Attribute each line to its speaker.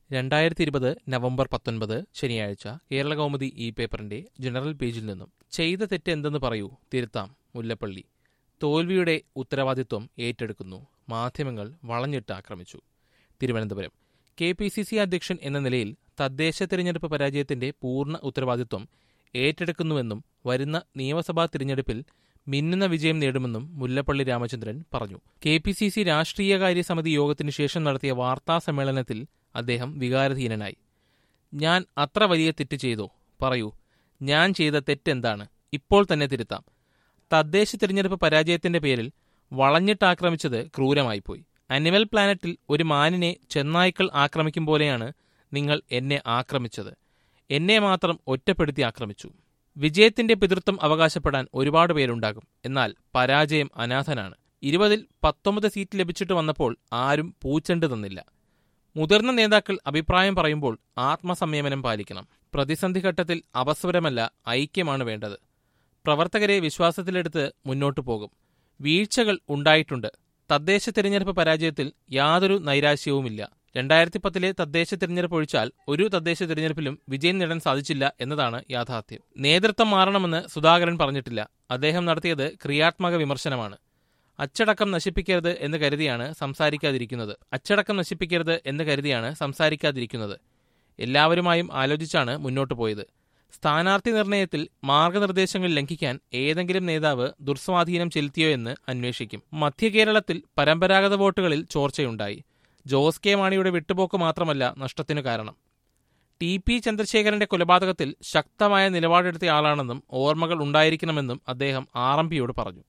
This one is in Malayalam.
Speaker 1: രണ്ടായിരത്തി ഇരുപത് നവംബർ പത്തൊൻപത് ശനിയാഴ്ച കേരളകൗമുദി ഈ പേപ്പറിന്റെ ജനറൽ പേജിൽ നിന്നും ചെയ്ത തെറ്റ് എന്തെന്ന് പറയൂ തിരുത്താം മുല്ലപ്പള്ളി തോൽവിയുടെ ഉത്തരവാദിത്വം ഏറ്റെടുക്കുന്നു മാധ്യമങ്ങൾ വളഞ്ഞിട്ട് ആക്രമിച്ചു Thiruvananthapuram K P C C അധ്യക്ഷൻ എന്ന നിലയിൽ തദ്ദേശ തിരഞ്ഞെടുപ്പ് പരാജയത്തിന്റെ പൂർണ്ണ ഉത്തരവാദിത്വം ഏറ്റെടുക്കുന്നുവെന്നും വരുന്ന നിയമസഭാ തിരഞ്ഞെടുപ്പിൽ മിന്നുന്ന വിജയം നേടുമെന്നും മുല്ലപ്പള്ളി രാമചന്ദ്രൻ പറഞ്ഞു കെ പി സി സി രാഷ്ട്രീയകാര്യ സമിതി യോഗത്തിനു ശേഷം നടത്തിയ വാർത്താ സമ്മേളനത്തിൽ അദ്ദേഹം വികാരധീനനായി ഞാൻ അത്ര വലിയ തെറ്റ് ചെയ്തോ പറയൂ ഞാൻ ചെയ്ത തെറ്റെന്താണ് ഇപ്പോൾ തന്നെ തിരുത്താം തദ്ദേശ തിരഞ്ഞെടുപ്പ് പരാജയത്തിന്റെ പേരിൽ വളഞ്ഞിട്ടാക്രമിച്ചത് ക്രൂരമായിപ്പോയി അനിമൽ പ്ലാനറ്റിൽ ഒരു മാനിനെ ചെന്നായ്ക്കൾ ആക്രമിക്കും പോലെയാണ് നിങ്ങൾ എന്നെ ആക്രമിച്ചത് എന്നെ മാത്രം ഒറ്റപ്പെടുത്തി ആക്രമിച്ചു വിജയത്തിന്റെ പിതൃത്വം അവകാശപ്പെടാൻ ഒരുപാട് പേരുണ്ടാകും എന്നാൽ പരാജയം അനാഥനാണ് ഇരുപതിൽ പത്തൊമ്പത് സീറ്റ് ലഭിച്ചിട്ട് വന്നപ്പോൾ ആരും പൂച്ചെണ്ട് തന്നില്ല മുതിർന്ന നേതാക്കൾ അഭിപ്രായം പറയുമ്പോൾ ആത്മസംയമനം പാലിക്കണം പ്രതിസന്ധി ഘട്ടത്തിൽ അപസ്വരമല്ല ഐക്യമാണ് വേണ്ടത് പ്രവർത്തകരെ വിശ്വാസത്തിലെടുത്ത് മുന്നോട്ടു പോകും വീഴ്ചകൾ ഉണ്ടായിട്ടുണ്ട് തദ്ദേശ തിരഞ്ഞെടുപ്പ് പരാജയത്തിൽ യാതൊരു നൈരാശ്യവുമില്ല രണ്ടായിരത്തി പത്തിലെ തദ്ദേശ തിരഞ്ഞെടുപ്പ് ഒഴിച്ചാൽ ഒരു തദ്ദേശ തിരഞ്ഞെടുപ്പിലും വിജയം നേടാൻ സാധിച്ചില്ല എന്നതാണ് യാഥാർത്ഥ്യം നേതൃത്വം മാറണമെന്ന് സുധാകരൻ പറഞ്ഞിട്ടില്ല അദ്ദേഹം നടത്തിയത് ക്രിയാത്മക വിമർശനമാണ് അച്ചടക്കം നശിപ്പിക്കരുത് എന്ന് കരുതിയാണ് സംസാരിക്കാതിരിക്കുന്നത് അച്ചടക്കം നശിപ്പിക്കരുത് എന്ന് കരുതിയാണ് സംസാരിക്കാതിരിക്കുന്നത് എല്ലാവരുമായും ആലോചിച്ചാണ് മുന്നോട്ടു പോയത് സ്ഥാനാർത്ഥി നിർണയത്തിൽ മാർഗനിർദ്ദേശങ്ങൾ ലംഘിക്കാൻ ഏതെങ്കിലും നേതാവ് ദുർസ്വാധീനം ചെലുത്തിയോ എന്ന് അന്വേഷിക്കും മധ്യകേരളത്തിൽ പരമ്പരാഗത വോട്ടുകളിൽ ചോർച്ചയുണ്ടായി ജോസ് കെ മാണിയുടെ വിട്ടുപോക്ക് മാത്രമല്ല നഷ്ടത്തിനു കാരണം ടി പി ചന്ദ്രശേഖരന്റെ കൊലപാതകത്തിൽ ശക്തമായ നിലപാടെടുത്തയാളാണെന്നും ഓർമ്മകൾ ഉണ്ടായിരിക്കണമെന്നും അദ്ദേഹം ആർ എം പിയോട് പറഞ്ഞു